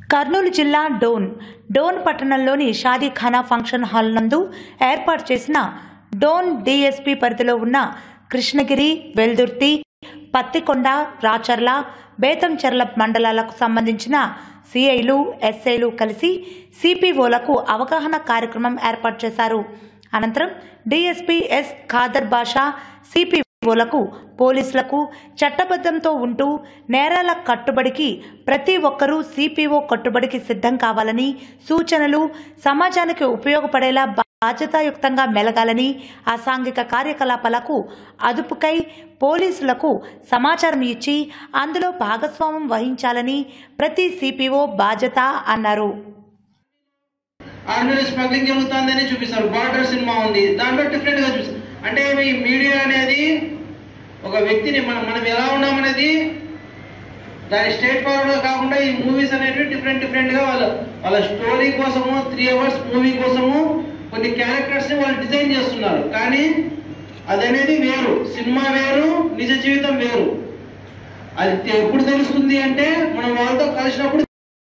కర్నూలు జిల్లా డోన్ డోన్ పట్టణంలోని షాదీఖానా function hall నందు ఏర్పాటు చేసిన డోన్ డిఎస్పి పరిధిలో ఉన్న కృష్ణగిరి వెల్దుర్తి పత్తికొండ రాచర్ల బేతంచెర్ల మండలాలకు సంబంధించిన సిఐలు ఎస్ఐలు కలిసి సిపిఓలకు అవగాహన కార్యక్రమం ఏర్పాటు చేశారు అనంతరం డిఎస్పీ ఎస్ ఖాదర్ బాషా సిపిఓలకు పోలీసులకు చట్టబద్ధంతో ఉంటూ నేరాల కట్టుబడికి ప్రతి ఒక్కరూ సిపిఓ కట్టుబడికి సిద్ధం కావాలని సూచనలు సమాజానికి ఉపయోగపడేలా బాధ్యతాయుక్తంగా మెలగాలని అసాంఘిక కార్యకలాపాలకు అదుపుకై పోలీసులకు సమాచారం ఇచ్చి అందులో భాగస్వామ్యం వహించాలని ప్రతి సిపిఓ బాధ్యత అన్నారు ఆర్డినరీ స్మగ్లింగ్ జరుగుతుందని చూపిస్తారు బార్డర్ సినిమా ఉంది దాంట్లో డిఫరెంట్ గా చూపిస్తారు అంటే ఈ మీడియా అనేది ఒక వ్యక్తిని మనం మనం ఎలా ఉన్నామనేది దాని స్ట్రేట్ ఫార్వర్డ్ గా కాకుండా ఈ మూవీస్ అనేవి డిఫరెంట్ డిఫరెంట్ గా వాళ్ళ వాళ్ళ స్టోరీ కోసము త్రీ అవర్స్ మూవీ కోసము కొన్ని క్యారెక్టర్స్ ని వాళ్ళు డిజైన్ చేస్తున్నారు కానీ అదనేది వేరు సినిమా వేరు నిజ జీవితం వేరు అది తె- ఎప్పుడు తెలుస్తుంది అంటే మనం వాళ్ళతో కలిసినప్పుడు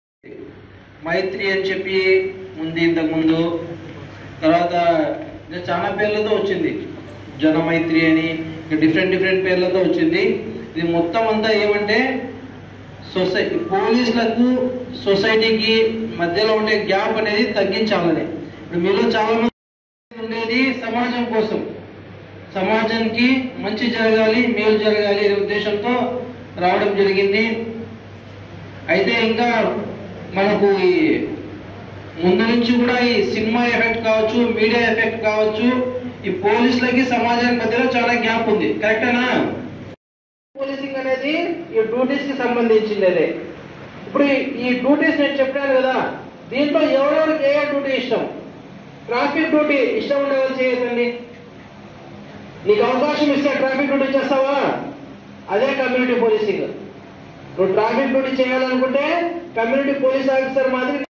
మైత్రి అని చెప్పి ఉంది ఇంతకు ముందు తర్వాత ఇంకా చాలా పేర్లతో వచ్చింది జన మైత్రి అని ఇంకా డిఫరెంట్ డిఫరెంట్ పేర్లతో వచ్చింది ఇది మొత్తం అంతా ఏమంటే సొసైటీ పోలీసులకు సొసైటీకి మధ్యలో ఉండే గ్యాప్ అనేది తగ్గించాలని ఇప్పుడు మీలో చాలా మంది ఉండేది సమాజం కోసం సమాజానికి మంచి జరగాలి మేలు జరగాలి అనే ఉద్దేశంతో రావడం జరిగింది అయితే ఇంకా మనకు ఈ ముందు నుంచి కూడా ఈ సినిమా ఎఫెక్ట్ కావచ్చు మీడియా ఎఫెక్ట్ కావచ్చు ఈ పోలీసులకి సమాజానికి మధ్యలో చాలా గ్యాప్ ఉంది కరెక్టేనా పోలీసింగ్ అనేది ఈ డ్యూటీస్ కి సంబంధించింది అదే ఇప్పుడు ఈ- ఈ డ్యూటీస్ నేను చెప్పాను కదా దీంట్లో ఎవరెవరికి ఏ డ్యూటీ ఇష్టం ట్రాఫిక్ డ్యూటీ ఇష్టం ఉండే వాళ్ళు చేయకండి నీకు అవకాశం ఇస్తే ట్రాఫిక్ డ్యూటీ చేస్తావా అదే కమ్యూనిటీ పోలీసింగ్ నువ్వు ట్రాఫిక్ డ్యూటీ చేయాలనుకుంటే కమ్యూనిటీ పోలీస్ ఆఫీసర్ మాదిరి